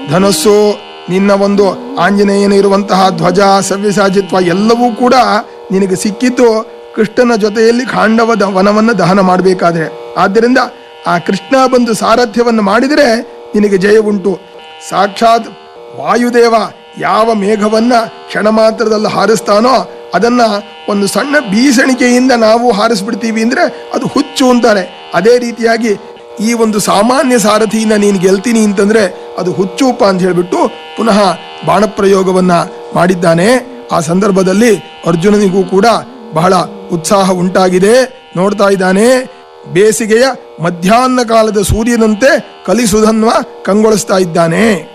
ಧನಸ್ಸು ನಿನ್ನ ಒಂದು ಆಂಜನೇಯನ ಇರುವಂತಹ ಧ್ವಜ ಸವ್ಯಸಾಚಿತ್ವ ಎಲ್ಲವೂ ಕೂಡ ನಿನಗೆ ಸಿಕ್ಕಿದ್ದು ಕೃಷ್ಣನ ಜೊತೆಯಲ್ಲಿ ಖಾಂಡವದ ವನವನ್ನು ದಹನ ಮಾಡಬೇಕಾದ್ರೆ ಆದ್ದರಿಂದ ಆ ಕೃಷ್ಣ ಬಂದು ಸಾರಥ್ಯವನ್ನು ಮಾಡಿದರೆ ನಿನಗೆ ಜಯ ಉಂಟು ಸಾಕ್ಷಾತ್ ವಾಯುದೇವ ಯಾವ ಮೇಘವನ್ನ ಕ್ಷಣ ಮಾತ್ರದಲ್ಲಿ ಹಾರಿಸ್ತಾನೋ ಅದನ್ನ ಒಂದು ಸಣ್ಣ ಬೀಸಣಿಕೆಯಿಂದ ನಾವು ಹಾರಿಸ್ಬಿಡ್ತೀವಿ ಅಂದ್ರೆ ಅದು ಹುಚ್ಚು ಅಂತಾರೆ ಅದೇ ರೀತಿಯಾಗಿ ಈ ಒಂದು ಸಾಮಾನ್ಯ ಸಾರಥಿಯಿಂದ ನೀನು ಗೆಲ್ತೀನಿ ಅಂತಂದ್ರೆ ಅದು ಹುಚ್ಚೂಪ ಅಂತ ಹೇಳ್ಬಿಟ್ಟು ಪುನಃ ಬಾಣಪ್ರಯೋಗವನ್ನ ಮಾಡಿದ್ದಾನೆ ಆ ಸಂದರ್ಭದಲ್ಲಿ ಅರ್ಜುನನಿಗೂ ಕೂಡ ಬಹಳ ಉತ್ಸಾಹ ಉಂಟಾಗಿದೆ ನೋಡ್ತಾ ಇದ್ದಾನೆ ಬೇಸಿಗೆಯ ಮಧ್ಯಾಹ್ನ ಕಾಲದ ಸೂರ್ಯನಂತೆ ಕಲಿಸುಧನ್ವ ಕಂಗೊಳಿಸ್ತಾ ಇದ್ದಾನೆ